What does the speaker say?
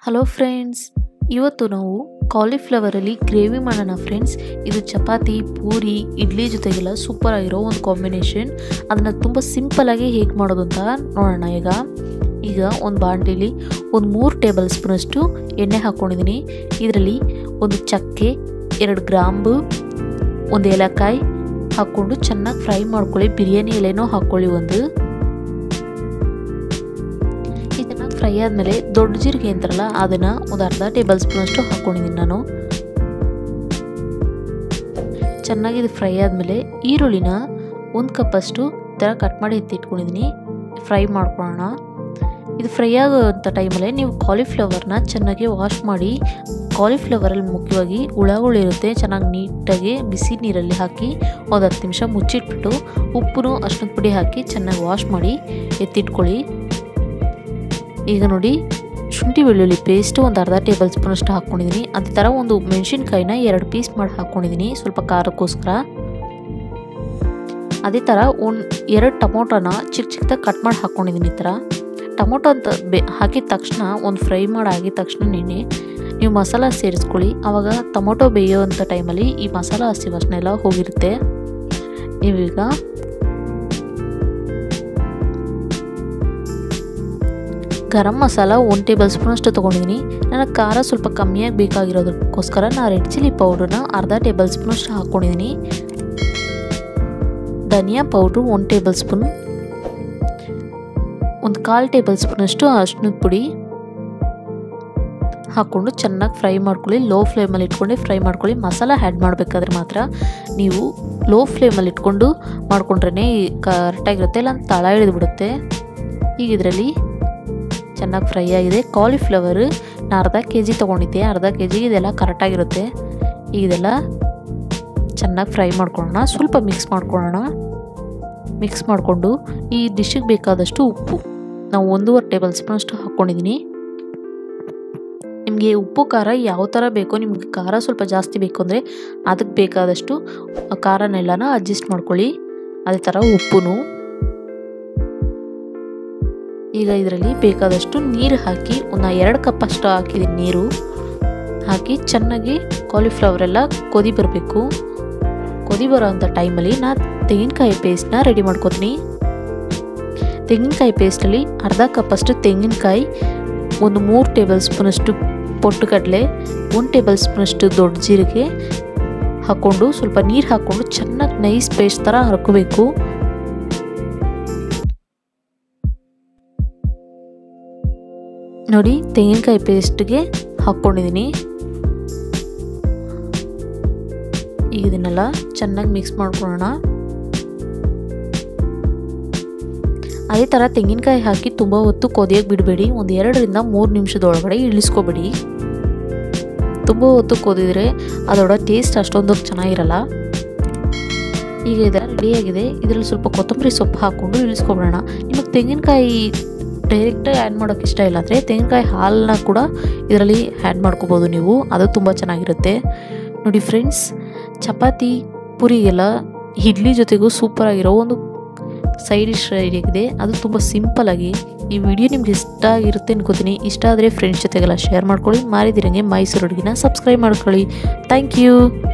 hello friends ಇವತ್ತು ನಾವು ಕಾಲಿಫ್ಲವರಲ್ಲಿ gravy ಮಾಡೋಣ ಫ್ರೆಂಡ್ಸ್ ಇದು ಚಪಾತಿ ಪೂರಿ ಇಡ್ಲಿ ಜೊತೆಗೆಲ್ಲ ಸೂಪರ್ ಆಗಿರೋ ಒಂದು ಕಾಂಬಿನೇಷನ್ ಅದನ್ನು ತುಂಬ ಸಿಂಪಲಾಗಿ ಹೇಗೆ ಮಾಡೋದು ಅಂತ ನೋಡೋಣ ಈಗ ಈಗ ಒಂದು ಬಾಂಡ್ಲಿಲಿ ಒಂದು ಮೂರು ಟೇಬಲ್ ಸ್ಪೂನಷ್ಟು ಎಣ್ಣೆ ಹಾಕ್ಕೊಂಡಿದ್ದೀನಿ ಇದರಲ್ಲಿ ಒಂದು ಚಕ್ಕೆ ಎರಡು ಗ್ರಾಂಬು ಒಂದು ಏಲಕ್ಕಾಯಿ ಹಾಕ್ಕೊಂಡು ಚೆನ್ನಾಗಿ ಫ್ರೈ ಮಾಡ್ಕೊಳ್ಳಿ ಬಿರಿಯಾನಿ ಎಲೆನೂ ಹಾಕ್ಕೊಳ್ಳಿ ಒಂದು ಈ ಚೆನ್ನಾಗಿ ಫ್ರೈ ಆದಮೇಲೆ ದೊಡ್ಡ ಜೀರಿಗೆ ಅಂತಾರಲ್ಲ ಅದನ್ನು ಒಂದು ಅರ್ಧ ಟೇಬಲ್ ಸ್ಪೂನಷ್ಟು ಹಾಕ್ಕೊಂಡಿದ್ದೀನಿ ನಾನು ಚೆನ್ನಾಗಿ ಇದು ಫ್ರೈ ಆದಮೇಲೆ ಈರುಳ್ಳಿನ ಒಂದು ಕಪ್ಪಷ್ಟು ಈ ಥರ ಕಟ್ ಮಾಡಿ ಎತ್ತಿಟ್ಕೊಂಡಿದ್ದೀನಿ ಫ್ರೈ ಮಾಡ್ಕೊಳ್ಳೋಣ ಇದು ಫ್ರೈ ಆಗೋಂಥ ಟೈಮಲ್ಲೇ ನೀವು ಕಾಲಿಫ್ಲವರ್ನ ಚೆನ್ನಾಗಿ ವಾಶ್ ಮಾಡಿ ಕಾಲಿಫ್ಲವರಲ್ಲಿ ಮುಖ್ಯವಾಗಿ ಹುಳಗಳಿರುತ್ತೆ ಚೆನ್ನಾಗಿ ನೀಟಾಗಿ ಬಿಸಿ ನೀರಲ್ಲಿ ಹಾಕಿ ಒಂದು ಹತ್ತು ನಿಮಿಷ ಮುಚ್ಚಿಟ್ಬಿಟ್ಟು ಉಪ್ಪು ಅಷ್ಟೊಂದು ಪುಡಿ ಹಾಕಿ ಚೆನ್ನಾಗಿ ವಾಶ್ ಮಾಡಿ ಎತ್ತಿಟ್ಕೊಳ್ಳಿ ಈಗ ನೋಡಿ ಶುಂಠಿ ಬೆಳ್ಳುಳ್ಳಿ ಪೇಸ್ಟು ಒಂದು ಅರ್ಧ ಟೇಬಲ್ ಸ್ಪೂನ್ ಅಷ್ಟು ಹಾಕ್ಕೊಂಡಿದ್ದೀನಿ ಅದೇ ಥರ ಒಂದು ಮೆಣಸಿನ್ಕಾಯಿನ ಎರಡು ಪೀಸ್ ಮಾಡಿ ಹಾಕ್ಕೊಂಡಿದ್ದೀನಿ ಸ್ವಲ್ಪ ಖಾರಕ್ಕೋಸ್ಕರ ಅದೇ ಥರ ಒಂದು ಎರಡು ಟೊಮೊಟೊನ ಚಿಕ್ಕ ಚಿಕ್ಕದಾಗಿ ಕಟ್ ಮಾಡಿ ಹಾಕ್ಕೊಂಡಿದ್ದೀನಿ ಈ ಥರ ಟೊಮೊಟೊ ಅಂತ ಬೆ ಹಾಕಿದ ತಕ್ಷಣ ಒಂದು ಫ್ರೈ ಮಾಡಿ ಆಗಿದ ತಕ್ಷಣ ನೆನೆ ನೀವು ಮಸಾಲ ಸೇರಿಸ್ಕೊಳ್ಳಿ ಆವಾಗ ಟೊಮೊಟೊ ಬೇಯೋವಂಥ ಟೈಮಲ್ಲಿ ಈ ಮಸಾಲ ಹಸಿ ವಾಸನೆ ಎಲ್ಲ ಹೋಗಿರುತ್ತೆ ನೀವೀಗ ಗರಂ ಮಸಾಲ ಒಂದು ಟೇಬಲ್ ಸ್ಪೂನ್ ಅಷ್ಟು ತೊಗೊಂಡಿದ್ದೀನಿ ನನಗೆ ಖಾರ ಸ್ವಲ್ಪ ಕಮ್ಮಿಯಾಗಿ ಬೇಕಾಗಿರೋದಕ್ಕೋಸ್ಕರ ನಾನು ರೆಡ್ ಚಿಲ್ಲಿ ಪೌಡ್ರನ್ನ ಅರ್ಧ ಟೇಬಲ್ ಸ್ಪೂನ್ ಅಷ್ಟು ಹಾಕ್ಕೊಂಡಿದ್ದೀನಿ ಧನಿಯಾ ಪೌಡ್ರು ಒಂದು ಟೇಬಲ್ ಸ್ಪೂನ್ ಒಂದು ಕಾಲು ಟೇಬಲ್ ಸ್ಪೂನಷ್ಟು ಅರ್ಶಿನದ ಪುಡಿ ಹಾಕ್ಕೊಂಡು ಚೆನ್ನಾಗಿ ಫ್ರೈ ಮಾಡ್ಕೊಳ್ಳಿ ಲೋ ಫ್ಲೇಮಲ್ಲಿ ಇಟ್ಕೊಂಡು ಫ್ರೈ ಮಾಡ್ಕೊಳ್ಳಿ ಮಸಾಲ ಆ್ಯಡ್ ಮಾಡಬೇಕಾದ್ರೆ ಮಾತ್ರ ನೀವು ಲೋ ಫ್ಲೇಮಲ್ಲಿ ಇಟ್ಕೊಂಡು ಮಾಡ್ಕೊಂಡ್ರೇ ಕರೆಕ್ಟಾಗಿರುತ್ತೆ ಇಲ್ಲ ತಳ ಹಿಡಿದ್ಬಿಡುತ್ತೆ ಈಗ ಇದರಲ್ಲಿ ಚೆನ್ನಾಗಿ ಫ್ರೈ ಆಗಿದೆ ಕಾಲಿಫ್ಲವರ್ ನಾನು ಅರ್ಧ ಕೆ ಜಿ ತೊಗೊಂಡಿದ್ದೆ ಅರ್ಧ ಕೆ ಜಿಗೆ ಇದೆಲ್ಲ ಕರೆಕ್ಟಾಗಿರುತ್ತೆ ಈಗ ಇದೆಲ್ಲ ಚೆನ್ನಾಗಿ ಫ್ರೈ ಮಾಡ್ಕೊಳ್ಳೋಣ ಸ್ವಲ್ಪ ಮಿಕ್ಸ್ ಮಾಡ್ಕೊಳ್ಳೋಣ ಮಿಕ್ಸ್ ಮಾಡಿಕೊಂಡು ಈ ಡಿಶ್ಶಿಗೆ ಬೇಕಾದಷ್ಟು ಉಪ್ಪು ನಾವು ಒಂದೂವರೆ ಟೇಬಲ್ ಸ್ಪೂನ್ ಅಷ್ಟು ಹಾಕ್ಕೊಂಡಿದ್ದೀನಿ ನಿಮಗೆ ಉಪ್ಪು ಖಾರ ಯಾವ ಥರ ಬೇಕೋ ನಿಮಗೆ ಖಾರ ಸ್ವಲ್ಪ ಜಾಸ್ತಿ ಬೇಕು ಅಂದರೆ ಅದಕ್ಕೆ ಬೇಕಾದಷ್ಟು ಖಾರನೆಲ್ಲನ ಅಡ್ಜಸ್ಟ್ ಮಾಡ್ಕೊಳ್ಳಿ ಅದೇ ಥರ ಉಪ್ಪು ಈಗ ಇದರಲ್ಲಿ ಬೇಕಾದಷ್ಟು ನೀರು ಹಾಕಿ ಒಂದು ಎರಡು ಕಪ್ ಅಷ್ಟು ಹಾಕಿದ್ದೀನಿ ನೀರು ಹಾಕಿ ಚೆನ್ನಾಗಿ ಕಾಲಿಫ್ಲವರ್ ಎಲ್ಲ ಕೊದಿ ಬರಬೇಕು ಕೊದಿ ಬರೋ ಅಂಥ ಟೈಮಲ್ಲಿ ನಾನು ತೆಂಗಿನಕಾಯಿ ಪೇಸ್ಟ್ನ ರೆಡಿ ಮಾಡ್ಕೋತೀನಿ ತೆಂಗಿನಕಾಯಿ ಪೇಸ್ಟಲ್ಲಿ ಅರ್ಧ ಕಪ್ಪಷ್ಟು ತೆಂಗಿನಕಾಯಿ ಒಂದು ಮೂರು ಟೇಬಲ್ ಸ್ಪೂನಷ್ಟು ಪೊಟ್ಟು ಕಡಲೆ ಒಂದು ಟೇಬಲ್ ಸ್ಪೂನಷ್ಟು ದೊಡ್ಡ ಜೀರಿಗೆ ಹಾಕ್ಕೊಂಡು ಸ್ವಲ್ಪ ನೀರು ಹಾಕ್ಕೊಂಡು ಚೆನ್ನಾಗಿ ನೈಸ್ ಪೇಸ್ಟ್ ಥರ ಹರ್ಕೋಬೇಕು ನೋಡಿ ತೆಂಗಿನಕಾಯಿ ಪೇಸ್ಟ್ಗೆ ಹಾಕ್ಕೊಂಡಿದ್ದೀನಿ ಈಗ ಇದನ್ನೆಲ್ಲ ಚೆನ್ನಾಗಿ ಮಿಕ್ಸ್ ಮಾಡ್ಕೊಳ್ಳೋಣ ಅದೇ ಥರ ತೆಂಗಿನಕಾಯಿ ಹಾಕಿ ತುಂಬ ಹೊತ್ತು ಕೊದಿಯೋಕೆ ಬಿಡಬೇಡಿ ಒಂದು ಎರಡರಿಂದ ಮೂರು ನಿಮಿಷದೊಳಗಡೆ ಇಳಿಸ್ಕೊಬೇಡಿ ತುಂಬ ಹೊತ್ತು ಕೊದಿದ್ರೆ ಅದರೊಳಗೆ ಟೇಸ್ಟ್ ಅಷ್ಟೊಂದು ಚೆನ್ನಾಗಿರಲ್ಲ ಈಗ ಇದರ ರೆಡಿಯಾಗಿದೆ ಇದರಲ್ಲಿ ಸ್ವಲ್ಪ ಕೊತ್ತಂಬರಿ ಸೊಪ್ಪು ಹಾಕ್ಕೊಂಡು ಇಳಿಸ್ಕೊಬಿಡೋಣ ನಿಮಗೆ ತೆಂಗಿನಕಾಯಿ ಡೈರೆಕ್ಟಾಗಿ ಆ್ಯಡ್ ಮಾಡೋಕ್ಕೆ ಇಷ್ಟ ಇಲ್ಲ ಅಂದರೆ ತೆಂಗಿನಕಾಯಿ ಹಾಲನ್ನ ಕೂಡ ಇದರಲ್ಲಿ ಆ್ಯಡ್ ಮಾಡ್ಕೋಬೋದು ನೀವು ಅದು ತುಂಬ ಚೆನ್ನಾಗಿರುತ್ತೆ ನೋಡಿ ಫ್ರೆಂಡ್ಸ್ ಚಪಾತಿ ಪುರಿಗೆಲ್ಲ ಇಡ್ಲಿ ಜೊತೆಗೂ ಸೂಪರಾಗಿರೋ ಒಂದು ಸೈಡ್ ಡಿಶ್ ರೆಡಿಯಾಗಿದೆ ಅದು ತುಂಬ ಸಿಂಪಲಾಗಿ ಈ ವಿಡಿಯೋ ನಿಮ್ಗೆ ಇಷ್ಟ ಆಗಿರುತ್ತೆ ಅನ್ಕೋತೀನಿ ಇಷ್ಟ ಆದರೆ ಫ್ರೆಂಡ್ಸ್ ಜೊತೆಗೆಲ್ಲ ಶೇರ್ ಮಾಡ್ಕೊಳ್ಳಿ ಮಾರಿದಿರಂಗೆ ಮೈಸೂರು ಅಡುಗೆನ ಸಬ್ಸ್ಕ್ರೈಬ್ ಮಾಡ್ಕೊಳ್ಳಿ ಥ್ಯಾಂಕ್ ಯು